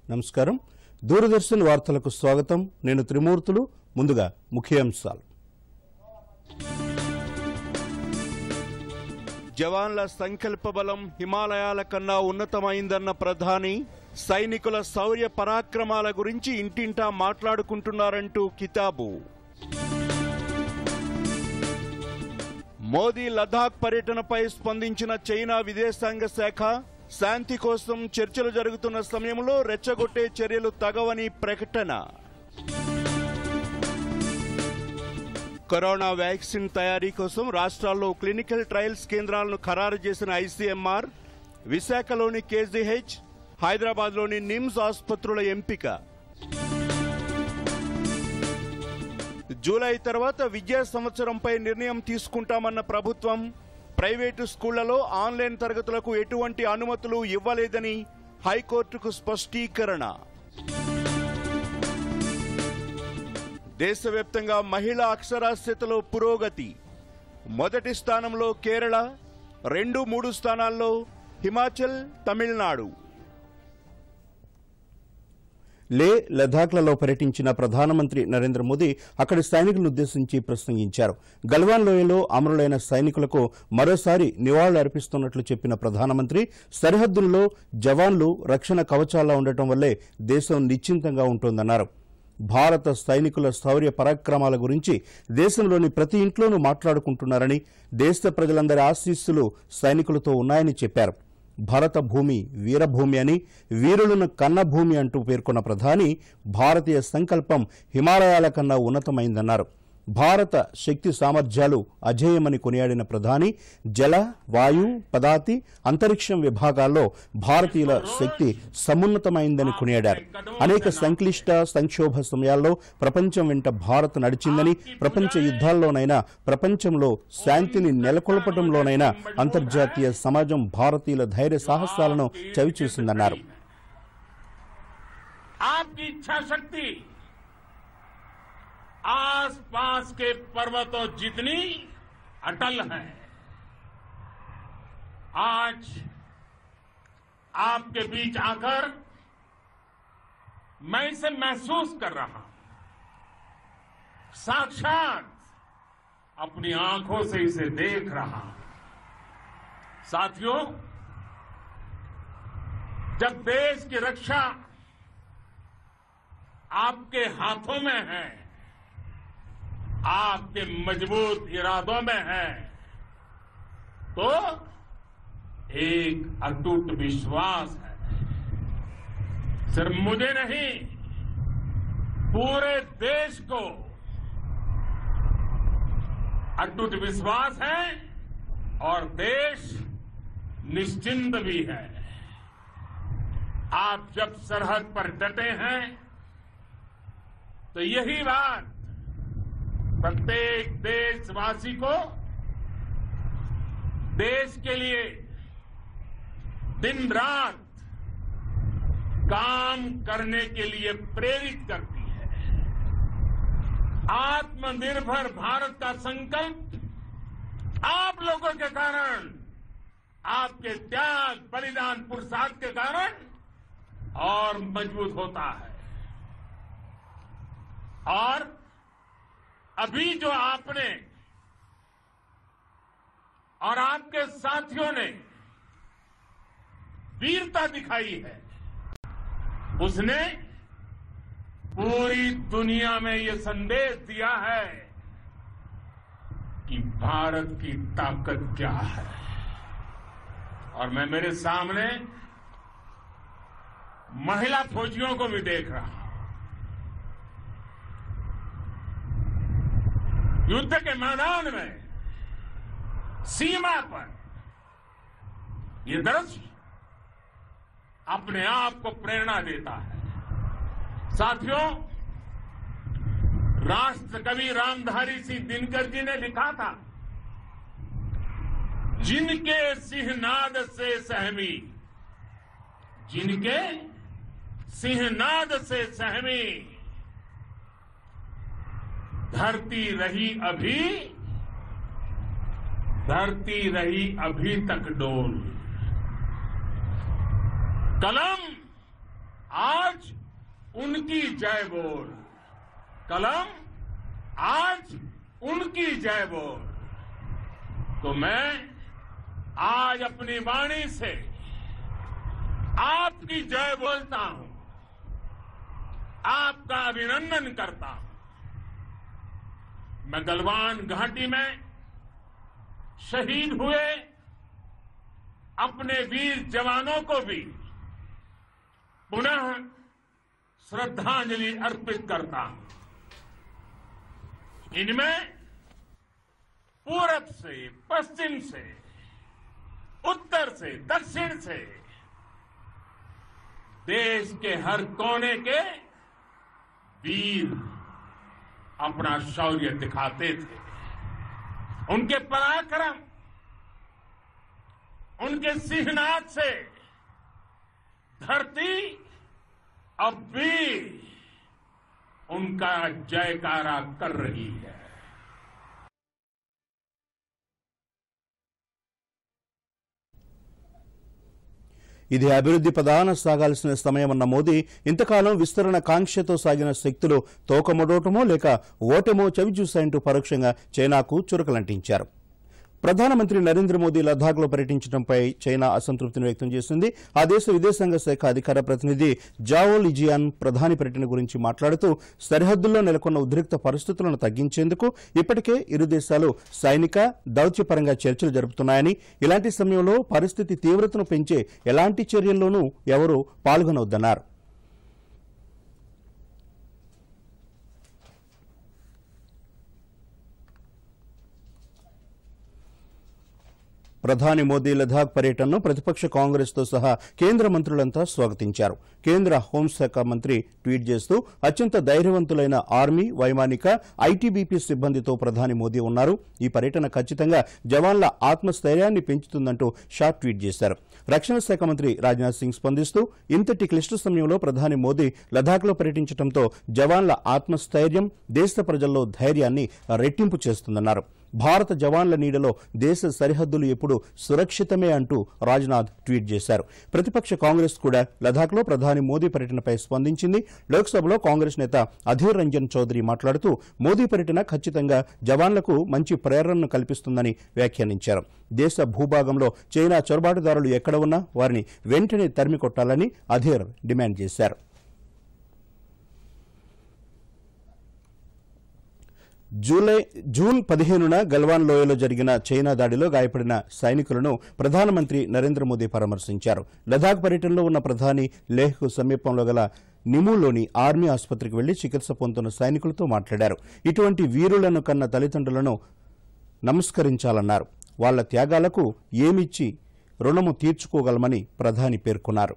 నమస్కారం దూరదర్శన్ వార్తలకు స్వాగతం నేను త్రిమూర్తులు ముందుగా ముఖ్యాంశాలు జవాన్ల సంకల్ప బలం హిమాలయాల కన్నా ఉన్నతమైందన్న ప్రధాని సైనికుల శౌర్య పరాక్రమాల గురించి ఇంటింటా మాట్లాడుకుంటున్నారంటూ కితాబు మోదీ లదాఖ్ పర్యటనపై స్పందించిన చైనా విదేశాంగ శాఖ శాంతి కోసం చర్చలు జరుగుతున్న సమయంలో రెచ్చగొట్టే చర్యలు తగవని ప్రకటన కరోనా వ్యాక్సిన్ తయారీ కోసం రాష్ట్రాల్లో క్లినికల్ ట్రయల్స్ కేంద్రాలను ఖరారు చేసిన ఐసీఎంఆర్ విశాఖలోని కేజీహెచ్ హైదరాబాద్లోని నిమ్స్ ఆసుపత్రుల ఎంపిక జూలై తర్వాత విద్యా సంవత్సరంపై నిర్ణయం తీసుకుంటామన్న ప్రభుత్వం ప్రైవేటు స్కూళ్లలో ఆన్లైన్ తరగతులకు ఎటువంటి అనుమతులు ఇవ్వలేదని హైకోర్టుకు స్పష్టీకరణ దేశవ్యాప్తంగా మహిళా అక్షరాస్యతలో పురోగతి మొదటి స్థానంలో కేరళ రెండు మూడు స్థానాల్లో హిమాచల్ తమిళనాడు లే లదాఖ్లలో పర్యటించిన ప్రధానమంత్రి నరేంద్ర మోదీ అక్కడి సైనికులను ఉద్దేశించి ప్రసంగించారు గల్వాన్ లోయలో అమరులైన సైనికులకు మరోసారి నివాళులు అర్పిస్తున్నట్లు చెప్పిన ప్రధానమంత్రి సరిహద్దుల్లో జవాన్లు రక్షణ కవచాల్లో ఉండటం వల్లే దేశం నిశ్చింతంగా ఉంటోందన్నారు భారత సైనికుల శౌర్య పరాక్రమాల గురించి దేశంలోని ప్రతి ఇంట్లోనూ మాట్లాడుకుంటున్నారని దేశ ప్రజలందరి ఆశీస్సులు సైనికులతో ఉన్నాయని చెప్పారు భరత భూమి వీరభూమి అని వీరులను కన్న భూమి అంటూ పేర్కొన్న ప్రధాని భారతీయ సంకల్పం హిమాలయాల కన్నా ఉన్నతమైందన్నారు భారత శక్తి సామర్థ్యాలు అజేయమని కొనియాడిన ప్రధాని జల వాయు పదాతి అంతరిక్షం విభాగాల్లో భారతీయుల శక్తి సమున్నతమైందని కొనియాడారు అనేక సంక్లిష్ట సంక్షోభ సమయాల్లో ప్రపంచం వెంట భారత్ నడిచిందని ప్రపంచ యుద్ధాల్లోనైనా ప్రపంచంలో శాంతిని నెలకొల్పడంలోనైనా అంతర్జాతీయ సమాజం భారతీయుల ధైర్య సాహసాలను చవిచూసిందన్నారు आपकी इच्छा शक्ति आस पास के पर्वतों जितनी अटल है आज आपके बीच आकर मैं इसे महसूस कर रहा हूं साक्षात अपनी आंखों से इसे देख रहा हूं साथियों जब देश की रक्षा आपके हाथों में है आपके मजबूत इरादों में है तो एक अटूट विश्वास है सिर्फ मुझे नहीं पूरे देश को अटूट विश्वास है और देश निश्चिंत भी है आप जब सरहद पर डटे हैं तो यही बात प्रत्येक देशवासी को देश के लिए दिन रात काम करने के लिए प्रेरित करती है आत्मनिर्भर भारत का संकल्प आप लोगों के कारण आपके त्याग बलिदान पुरुषार्थ के कारण और मजबूत होता है और अभी जो आपने और आपके साथियों ने वीरता दिखाई है उसने पूरी दुनिया में ये संदेश दिया है कि भारत की ताकत क्या है और मैं मेरे सामने महिला फौजियों को भी देख रहा हूं युद्ध के मैदान में सीमा पर ये दृश्य अपने आप को प्रेरणा देता है साथियों राष्ट्र कवि रामधारी सिंह दिनकर जी ने लिखा था जिनके सिंहनाद से सहमी जिनके सिंहनाद से सहमी धरती रही अभी धरती रही अभी तक डोल कलम आज उनकी जय बोल कलम आज उनकी जय बोल तो मैं आज अपनी वाणी से आपकी जय बोलता हूं आपका अभिनंदन करता हूं मैं गलवान घाटी में शहीद हुए अपने वीर जवानों को भी पुनः श्रद्धांजलि अर्पित करता हूं इनमें पूरब से पश्चिम से उत्तर से दक्षिण से देश के हर कोने के वीर अपना शौर्य दिखाते थे उनके पराक्रम उनके सिंहनाद से धरती अब भी उनका जयकारा कर रही है ఇది అభివృద్ధి ప్రధాన సాగాల్సిన సమయమన్న మోదీ ఇంతకాలం విస్తరణ కాంక్షతో సాగిన శక్తులు తోకముడోటమో లేక ఓటమో చవిచూశాయంటూ పరోక్షంగా చైనాకు చురకలంటించారు ప్రధానమంత్రి నరేంద్ర మోదీ లద్దాఖ్లో పర్యటించడంపై చైనా అసంతృప్తిని వ్యక్తం చేసింది ఆ దేశ విదేశాంగ శాఖ అధికార ప్రతినిధి జావో లిజియాన్ ప్రధాని పర్యటన గురించి మాట్లాడుతూ సరిహద్దుల్లో నెలకొన్న ఉద్రిక్త పరిస్థితులను తగ్గించేందుకు ఇప్పటికే ఇరు దేశాలు సైనిక దౌత్యపరంగా చర్చలు జరుపుతున్నాయని ఇలాంటి సమయంలో పరిస్థితి తీవ్రతను పెంచే ఎలాంటి చర్యల్లోనూ ఎవరూ పాల్గొనవద్దన్నారు ప్రధాని మోదీ లదాఖ్ పర్యటనను ప్రతిపక్ష కాంగ్రెస్తో సహా కేంద్ర మంత్రులంతా స్వాగతించారు కేంద్ర హోంశాఖ మంత్రి ట్వీట్ చేస్తూ అత్యంత ధైర్యవంతులైన ఆర్మీ వైమానిక ఐటీబీపీ సిబ్బందితో ప్రధాని మోదీ ఉన్నారు ఈ పర్యటన ఖచ్చితంగా జవాన్ల ఆత్మస్థైర్యాన్ని పెంచుతుందంటూ షార్ట్ ట్వీట్ చేశారు రక్షణ శాఖ మంత్రి రాజ్నాథ్ సింగ్ స్పందిస్తూ ఇంతటి క్లిష్ట సమయంలో ప్రధాని మోదీ లదాఖ్లో పర్యటించడంతో జవాన్ల ఆత్మస్థైర్యం దేశ ప్రజల్లో ధైర్యాన్ని రెట్టింపు చేస్తుందన్నారు భారత జవాన్ల నీడలో దేశ సరిహద్దులు ఎప్పుడు సురక్షితమే అంటూ రాజ్నాథ్ ట్వీట్ చేశారు ప్రతిపక్ష కాంగ్రెస్ కూడా లదాఖ్లో ప్రధాని మోదీ పర్యటనపై స్పందించింది లోక్సభలో కాంగ్రెస్ నేత అధీర్ రంజన్ చౌదరి మాట్లాడుతూ మోదీ పర్యటన ఖచ్చితంగా జవాన్లకు మంచి ప్రేరణను కల్పిస్తుందని వ్యాఖ్యానించారు దేశ భూభాగంలో చైనా చొరబాటుదారులు ఎక్కడ ఉన్నా వారిని వెంటనే తరిమి కొట్టాలని అధీర్ డిమాండ్ చేశారు జూలై జూన్ పదిహేనున గల్వాన్ లోయలో జరిగిన చైనా దాడిలో గాయపడిన సైనికులను ప్రధానమంత్రి నరేంద్ర మోదీ పరామర్శించారు లదాఖ్ పర్యటనలో ఉన్న ప్రధాని లేహ్కు సమీపంలో గల నిమూలోని ఆర్మీ ఆసుపత్రికి వెళ్లి చికిత్స పొందుతున్న సైనికులతో మాట్లాడారు ఇటువంటి వీరులను కన్న తల్లిదండ్రులను నమస్కరించాలన్నారు వాళ్ల త్యాగాలకు ఏమిచ్చి రుణము తీర్చుకోగలమని ప్రధాని పేర్కొన్నారు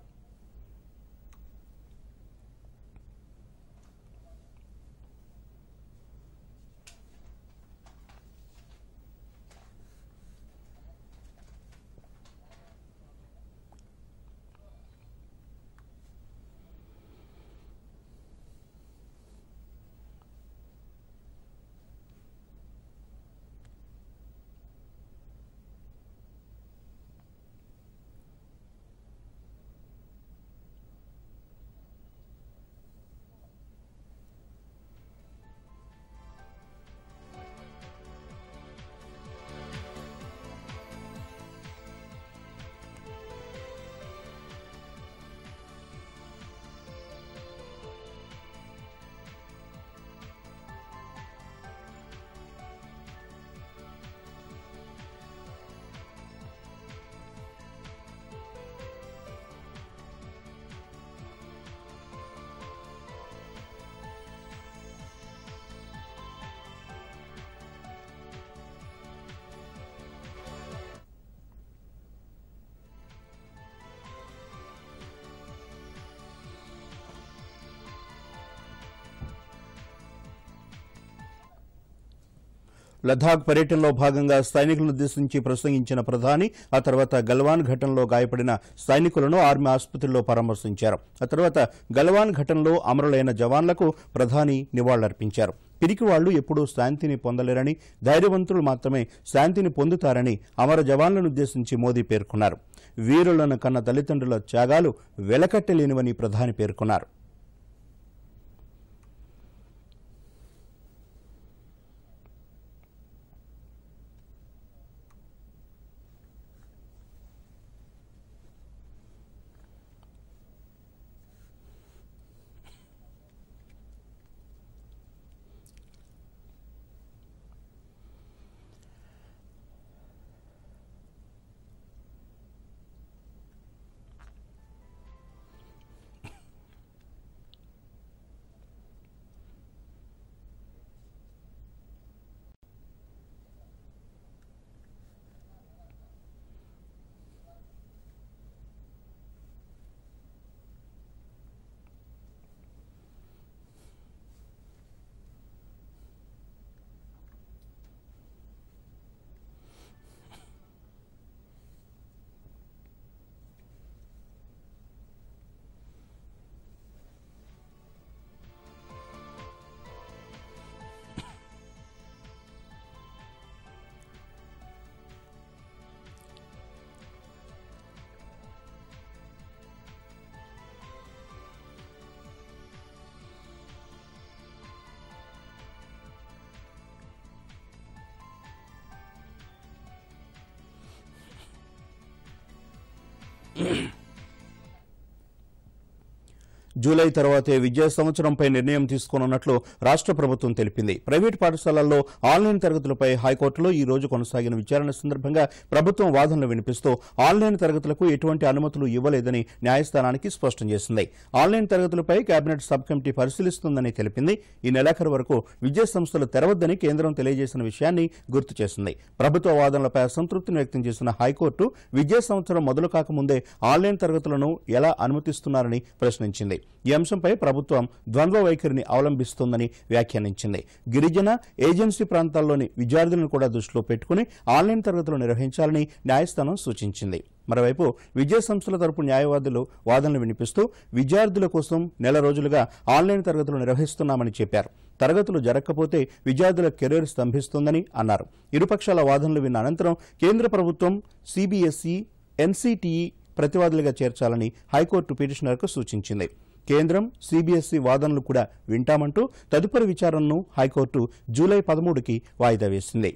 లదాఖ్ పర్యటనలో భాగంగా సైనికులను ఉద్దేశించి ప్రసంగించిన ప్రధాని ఆ తర్వాత గల్వాన్ ఘటనలో గాయపడిన సైనికులను ఆర్మీ ఆసుపత్రిలో పరామర్శించారు ఆ తర్వాత గల్వాన్ ఘటనలో అమరులైన జవాన్లకు ప్రధాని నివాళులర్పించారు పిరికి వాళ్లు ఎప్పుడూ శాంతిని పొందలేరని ధైర్యవంతులు మాత్రమే శాంతిని పొందుతారని అమర జవాన్లను ఉద్దేశించి మోదీ పేర్కొన్నారు వీరులను కన్న తల్లిదండ్రుల త్యాగాలు వెలకట్టలేనివని ప్రధాని పేర్కొన్నారు జూలై తర్వాతే విద్యా సంవత్సరంపై నిర్ణయం తీసుకోనున్నట్లు రాష్ట్ర ప్రభుత్వం తెలిపింది ప్రైవేట్ పాఠశాలల్లో ఆన్లైన్ తరగతులపై హైకోర్టులో ఈ రోజు కొనసాగిన విచారణ సందర్భంగా ప్రభుత్వం వాదనలు వినిపిస్తూ ఆన్లైన్ తరగతులకు ఎటువంటి అనుమతులు ఇవ్వలేదని న్యాయస్థానానికి స్పష్టం చేసింది ఆన్లైన్ తరగతులపై కేబినెట్ సబ్ కమిటీ పరిశీలిస్తుందని తెలిపింది ఈ నెలాఖరు వరకు విద్యా సంస్థలు తెరవద్దని కేంద్రం తెలియజేసిన విషయాన్ని గుర్తు చేసింది ప్రభుత్వ వాదనలపై అసంతృప్తిని వ్యక్తం చేసిన హైకోర్టు విద్యా సంవత్సరం మొదలు కాకముందే ఆన్లైన్ తరగతులను ఎలా అనుమతిస్తున్నారని ప్రశ్నించింది ఈ అంశంపై ప్రభుత్వం ద్వంద్వ వైఖరిని అవలంబిస్తోందని వ్యాఖ్యానించింది గిరిజన ఏజెన్సీ ప్రాంతాల్లోని విద్యార్థులను కూడా దృష్టిలో పెట్టుకుని ఆన్లైన్ తరగతులు నిర్వహించాలని న్యాయస్థానం సూచించింది మరోవైపు విద్యా సంస్థల తరపు న్యాయవాదులు వాదనలు వినిపిస్తూ విద్యార్థుల కోసం నెల రోజులుగా ఆన్లైన్ తరగతులు నిర్వహిస్తున్నామని చెప్పారు తరగతులు జరగకపోతే విద్యార్థుల కెరీర్ స్తంభిస్తుందని అన్నారు ఇరుపక్షాల వాదనలు విన్న అనంతరం కేంద్ర ప్రభుత్వం సిబిఎస్ఈ ఎన్సీటీఈ ప్రతివాదులుగా చేర్చాలని హైకోర్టు పిటిషనర్కు సూచించింది కేంద్రం సిబిఎస్ఈ వాదనలు కూడా వింటామంటూ తదుపరి విచారణను హైకోర్టు జూలై పదమూడుకి వాయిదా వేసింది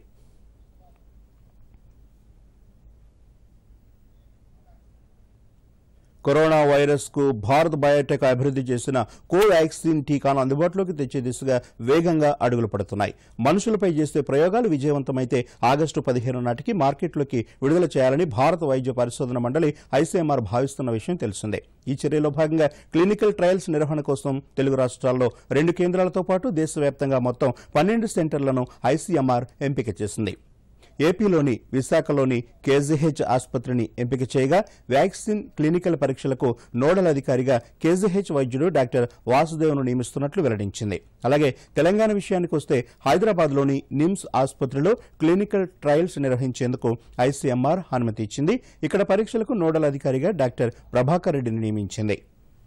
కరోనా వైరస్ కు భారత్ బయోటెక్ అభివృద్ధి చేసిన కోవాక్సిన్ టీకాను అందుబాటులోకి తెచ్చే దిశగా వేగంగా అడుగులు పడుతున్నాయి మనుషులపై చేసే ప్రయోగాలు విజయవంతమైతే ఆగస్టు పదిహేను నాటికి మార్కెట్లోకి విడుదల చేయాలని భారత వైద్య పరిశోధన మండలి ఐసీఎంఆర్ భావిస్తున్న విషయం తెలిసిందే ఈ చర్యలో భాగంగా క్లినికల్ ట్రయల్స్ నిర్వహణ కోసం తెలుగు రాష్ట్రాల్లో రెండు కేంద్రాలతో పాటు దేశవ్యాప్తంగా మొత్తం పన్నెండు సెంటర్లను ఐసీఎంఆర్ ఎంపిక చేసింది ఏపీలోని విశాఖలోని కేజీహెచ్ ఆసుపత్రిని ఎంపిక చేయగా వ్యాక్సిన్ క్లినికల్ పరీక్షలకు నోడల్ అధికారిగా కేజీహెచ్ వైద్యుడు డాక్టర్ వాసుదేవ్ను నియమిస్తున్నట్లు వెల్లడించింది అలాగే తెలంగాణ విషయానికి వస్తే హైదరాబాద్లోని నిమ్స్ ఆసుపత్రిలో క్లినికల్ ట్రయల్స్ నిర్వహించేందుకు ఐసీఎంఆర్ అనుమతి ఇచ్చింది ఇక్కడ పరీక్షలకు నోడల్ అధికారిగా డాక్టర్ ప్రభాకర్ రెడ్డిని నియమించింది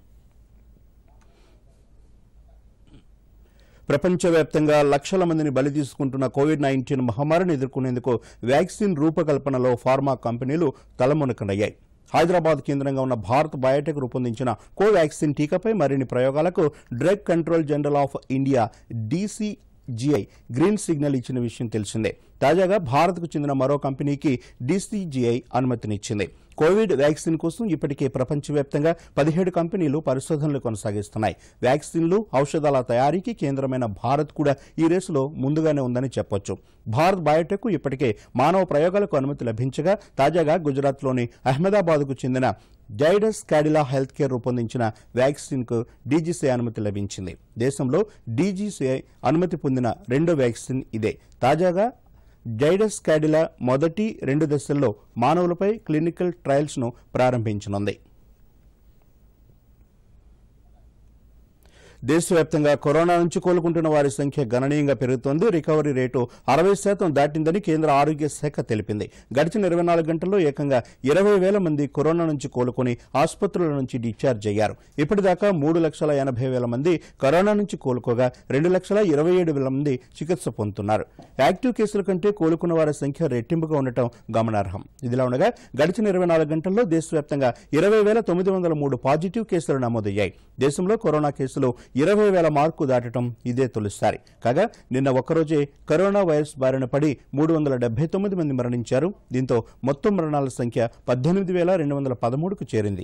ప్రపంచవ్యాప్తంగా లక్షల మందిని బలి తీసుకుంటున్న కోవిడ్ నైన్టీన్ మహమ్మారిని ఎదుర్కొనేందుకు వ్యాక్సిన్ రూపకల్పనలో ఫార్మా కంపెనీలు తలమునకనయ్యాయి హైదరాబాద్ కేంద్రంగా ఉన్న భారత్ బయోటెక్ రూపొందించిన కోవాక్సిన్ టీకాపై మరిన్ని ప్రయోగాలకు drug control general of India DCGI green signal ఇచ్చిన విషయం తెలిసిందే తాజాగా భారత్కు చెందిన మరో కంపెనీకి డీసీజీఐ అనుమతినిచ్చింది కోవిడ్ వ్యాక్సిన్ కోసం ఇప్పటికే ప్రపంచవ్యాప్తంగా పదిహేడు కంపెనీలు పరిశోధనలు కొనసాగిస్తున్నాయి వ్యాక్సిన్లు ఔషధాల తయారీకి కేంద్రమైన భారత్ కూడా ఈ రేసులో ముందుగానే ఉందని చెప్పొచ్చు భారత్ బయోటెక్ ఇప్పటికే మానవ ప్రయోగాలకు అనుమతి లభించగా తాజాగా గుజరాత్లోని అహ్మదాబాద్కు చెందిన జైడస్ క్యాడిలా హెల్త్ కేర్ రూపొందించిన వ్యాక్సిన్కు డీజీసీఐ అనుమతి లభించింది దేశంలో డీజీసీఐ అనుమతి పొందిన రెండో వ్యాక్సిన్ ఇదే తాజాగా జైడస్ క్యాడిలా మొదటి రెండు దశల్లో మానవులపై క్లినికల్ ట్రయల్స్ను ప్రారంభించనుంది దేశవ్యాప్తంగా కరోనా నుంచి కోలుకుంటున్న వారి సంఖ్య గణనీయంగా పెరుగుతోంది రికవరీ రేటు అరవై శాతం దాటిందని కేంద్ర ఆరోగ్య శాఖ తెలిపింది గడిచిన ఇరవై నాలుగు గంటల్లో ఏకంగా ఇరవై వేల మంది కరోనా నుంచి కోలుకుని ఆసుపత్రుల నుంచి డిశ్చార్జ్ అయ్యారు ఇప్పటిదాకా మూడు లక్షల ఎనభై వేల మంది కరోనా నుంచి కోలుకోగా రెండు లక్షల ఇరవై ఏడు వేల మంది చికిత్స పొందుతున్నారు యాక్టివ్ కేసుల కంటే కోలుకున్న వారి సంఖ్య రెట్టింపుగా ఉండటం గమనార్హం ఇదిలా ఉండగా గడిచిన ఇరవై నాలుగు గంటల్లో దేశవ్యాప్తంగా ఇరవై వేల తొమ్మిది వందల మూడు పాజిటివ్ కేసులు నమోదయ్యాయి దేశంలో కరోనా కేసులు ఇరవై వేల మార్కు దాటడం ఇదే తొలిసారి కాగా నిన్న ఒక్కరోజే కరోనా వైరస్ బారిన పడి మూడు వందల డెబ్బై తొమ్మిది మంది మరణించారు దీంతో మొత్తం మరణాల సంఖ్య పద్దెనిమిది వేల రెండు వందల పదమూడుకు చేరింది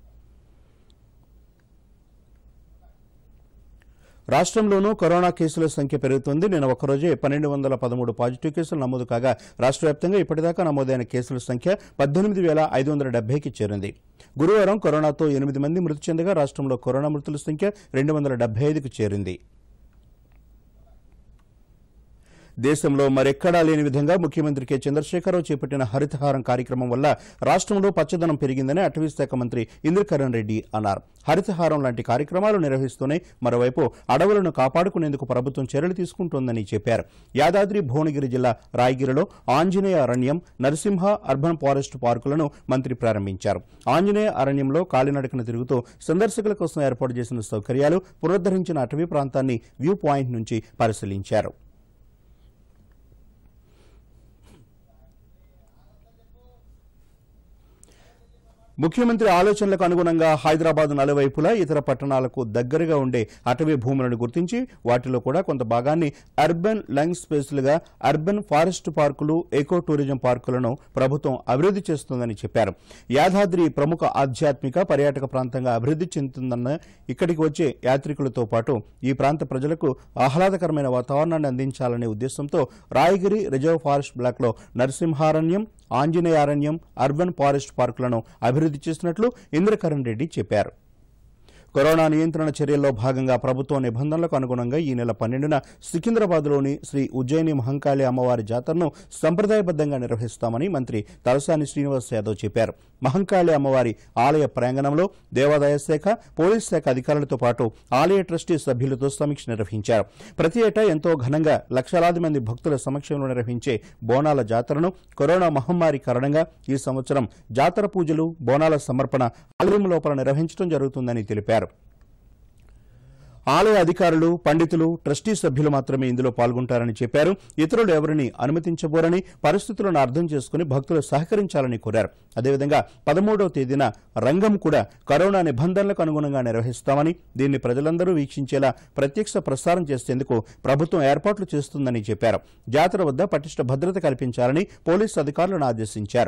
రాష్ట్రంలోనూ కరోనా కేసుల సంఖ్య పెరుగుతుంది నిన్న ఒక్కరోజే పన్నెండు వందల పదమూడు పాజిటివ్ కేసులు నమోదు కాగా రాష్ట్ర వ్యాప్తంగా ఇప్పటిదాకా నమోదైన కేసుల సంఖ్య పద్దెనిమిది వేల ఐదు వందల డెబ్బైకి చేరింది గురువారం కరోనాతో ఎనిమిది మంది మృతి చెందగా రాష్ట్రంలో కరోనా మృతుల సంఖ్య రెండు వందల డెబ్బై ఐదుకు చేరింది దేశంలో మరెక్కడా లేని విధంగా ముఖ్యమంత్రి కె చంద్రశేఖరరావు చేపట్టిన హరితహారం కార్యక్రమం వల్ల రాష్ట్రంలో పచ్చదనం పెరిగిందని అటవీ శాఖ మంత్రి ఇంద్రకరణ్ రెడ్డి అన్నారు హరితహారం లాంటి కార్యక్రమాలు నిర్వహిస్తూనే మరోవైపు అడవులను కాపాడుకునేందుకు ప్రభుత్వం చర్యలు తీసుకుంటోందని చెప్పారు యాదాద్రి భువనగిరి జిల్లా రాయగిరిలో ఆంజనేయ అరణ్యం నరసింహ అర్బన్ ఫారెస్ట్ పార్కులను మంత్రి ప్రారంభించారు ఆంజనేయ అరణ్యంలో కాలినడకన తిరుగుతూ సందర్శకుల కోసం ఏర్పాటు చేసిన సౌకర్యాలు పునరుద్దరించిన అటవీ ప్రాంతాన్ని వ్యూ పాయింట్ నుంచి పరిశీలించారు ముఖ్యమంత్రి ఆలోచనలకు అనుగుణంగా హైదరాబాద్ నలువైపులా ఇతర పట్టణాలకు దగ్గరగా ఉండే అటవీ భూములను గుర్తించి వాటిలో కూడా కొంత భాగాన్ని అర్బన్ లంగ్ స్పేస్లుగా అర్బన్ ఫారెస్ట్ పార్కులు ఎకో టూరిజం పార్కులను ప్రభుత్వం అభివృద్ధి చేస్తుందని చెప్పారు యాదాద్రి ప్రముఖ ఆధ్యాత్మిక పర్యాటక ప్రాంతంగా అభివృద్ధి చెందుతుందన్న ఇక్కడికి వచ్చే యాత్రికులతో పాటు ఈ ప్రాంత ప్రజలకు ఆహ్లాదకరమైన వాతావరణాన్ని అందించాలనే ఉద్దేశంతో రాయగిరి రిజర్వ్ ఫారెస్ట్ బ్లాక్లో నరసింహారణ్యం ఆంజనేయారణ్యం అర్బన్ ఫారెస్ట్ పార్కులను అభివృద్ధి చేసినట్లు ఇంద్రకరణ్ రెడ్డి చెప్పారు కరోనా నియంత్రణ చర్యల్లో భాగంగా ప్రభుత్వ నిబంధనలకు అనుగుణంగా ఈ నెల పన్నెండున సికింద్రాబాద్లోని శ్రీ ఉజ్జయిని మహంకాళి అమ్మవారి జాతరను సంప్రదాయబద్దంగా నిర్వహిస్తామని మంత్రి తలసాని శ్రీనివాస్ యాదవ్ చెప్పారు మహంకాళి అమ్మవారి ఆలయ ప్రాంగణంలో దేవాదాయ శాఖ పోలీస్ శాఖ అధికారులతో పాటు ఆలయ ట్రస్టీ సభ్యులతో సమీక్ష నిర్వహించారు ప్రతి ఏటా ఎంతో ఘనంగా లక్షలాది మంది భక్తుల సమక్షంలో నిర్వహించే బోనాల జాతరను కరోనా మహమ్మారి కారణంగా ఈ సంవత్సరం జాతర పూజలు బోనాల సమర్పణ ఆలయం లోపల నిర్వహించడం జరుగుతుందని తెలిపారు ఆలయ అధికారులు పండితులు ట్రస్టీ సభ్యులు మాత్రమే ఇందులో పాల్గొంటారని చెప్పారు ఇతరులు ఎవరిని అనుమతించబోరని పరిస్థితులను అర్థం చేసుకుని భక్తులు సహకరించాలని కోరారు అదేవిధంగా పదమూడవ తేదీన రంగం కూడా కరోనా నిబంధనలకు అనుగుణంగా నిర్వహిస్తామని దీన్ని ప్రజలందరూ వీక్షించేలా ప్రత్యక్ష ప్రసారం చేసేందుకు ప్రభుత్వం ఏర్పాట్లు చేస్తుందని చెప్పారు జాతర వద్ద పటిష్ట భద్రత కల్పించాలని పోలీసు అధికారులను ఆదేశించారు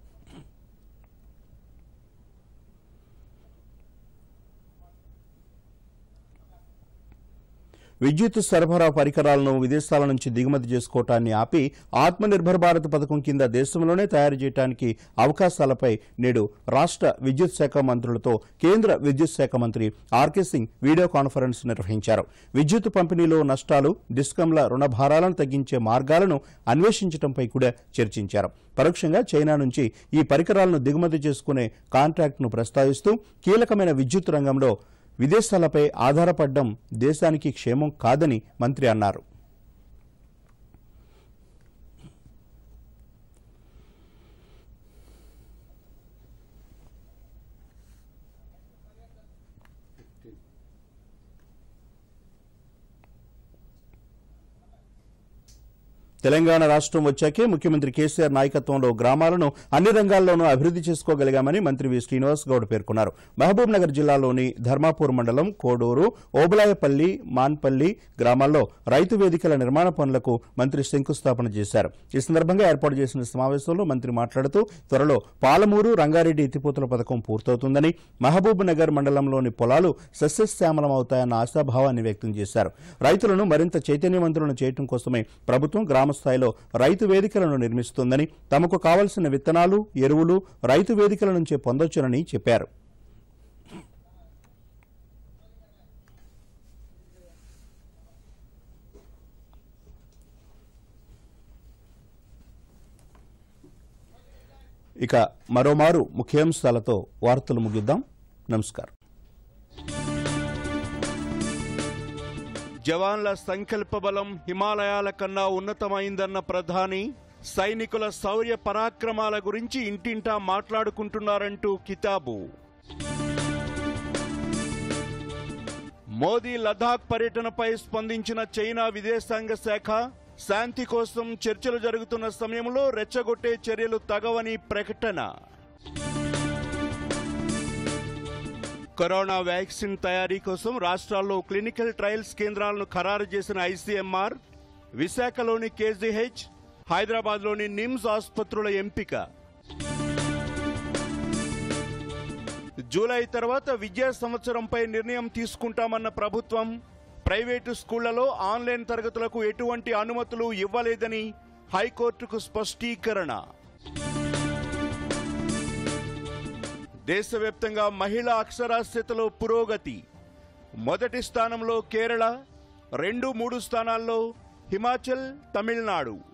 విద్యుత్ సరఫరా పరికరాలను విదేశాల నుంచి దిగుమతి చేసుకోవటాన్ని ఆపి ఆత్మనిర్భర్ భారత్ పథకం కింద దేశంలోనే తయారు చేయడానికి అవకాశాలపై నేడు రాష్ట్ర విద్యుత్ శాఖ మంత్రులతో కేంద్ర విద్యుత్ శాఖ మంత్రి ఆర్కే సింగ్ వీడియో కాన్ఫరెన్స్ నిర్వహించారు విద్యుత్ పంపిణీలో నష్టాలు డిస్కంల రుణ భారాలను తగ్గించే మార్గాలను అన్వేషించడంపై కూడా చర్చించారు పరోక్షంగా చైనా నుంచి ఈ పరికరాలను దిగుమతి చేసుకునే కాంట్రాక్ట్ను ప్రస్తావిస్తూ కీలకమైన విద్యుత్ రంగంలో విదేశాలపై ఆధారపడడం దేశానికి క్షేమం కాదని మంత్రి అన్నారు తెలంగాణ రాష్ట్రం వచ్చాకే ముఖ్యమంత్రి కేసీఆర్ నాయకత్వంలో గ్రామాలను అన్ని రంగాల్లోనూ అభివృద్ధి చేసుకోగలిగామని మంత్రి వి శ్రీనివాస్ గౌడ్ పేర్కొన్నారు మహబూబ్ నగర్ జిల్లాలోని ధర్మాపూర్ మండలం కోడూరు ఓబులాయపల్లి మాన్పల్లి గ్రామాల్లో రైతు వేదికల నిర్మాణ పనులకు మంత్రి శంకుస్థాపన చేశారు ఈ సందర్భంగా ఏర్పాటు చేసిన సమావేశంలో మంత్రి మాట్లాడుతూ త్వరలో పాలమూరు రంగారెడ్డి ఎత్తిపోతల పథకం పూర్తవుతుందని మహబూబ్ నగర్ మండలంలోని పొలాలు సస్యశ్యామలమవుతాయన్న ఆశాభావాన్ని వ్యక్తం చేశారు రైతులను మరింత చైతన్యవంతులను చేయడం కోసమే ప్రభుత్వం గ్రామ స్థాయిలో రైతు వేదికలను నిర్మిస్తోందని తమకు కావలసిన విత్తనాలు ఎరువులు రైతు వేదికల నుంచే పొందొచ్చునని చెప్పారు ఇక మరోమారు ముఖ్యాంశాలతో వార్తలు ముగిద్దాం నమస్కారం జవాన్ల సంకల్ప బలం హిమాలయాల కన్నా ఉన్నతమైందన్న ప్రధాని సైనికుల శౌర్య పరాక్రమాల గురించి ఇంటింటా మాట్లాడుకుంటున్నారంటూ కితాబు మోదీ లదాఖ్ పర్యటనపై స్పందించిన చైనా విదేశాంగ శాఖ శాంతి కోసం చర్చలు జరుగుతున్న సమయంలో రెచ్చగొట్టే చర్యలు తగవని ప్రకటన కరోనా వ్యాక్సిన్ తయారీ కోసం రాష్ట్రాల్లో క్లినికల్ ట్రయల్స్ కేంద్రాలను ఖరారు చేసిన ఐసీఎంఆర్ విశాఖలోని కేజీహెచ్ హైదరాబాద్లోని నిమ్స్ ఆసుపత్రుల ఎంపిక జూలై తర్వాత విద్యా సంవత్సరంపై నిర్ణయం తీసుకుంటామన్న ప్రభుత్వం ప్రైవేటు స్కూళ్లలో ఆన్లైన్ తరగతులకు ఎటువంటి అనుమతులు ఇవ్వలేదని హైకోర్టుకు స్పష్టీకరణ దేశవ్యాప్తంగా మహిళా అక్షరాస్యతలో పురోగతి మొదటి స్థానంలో కేరళ రెండు మూడు స్థానాల్లో హిమాచల్ తమిళనాడు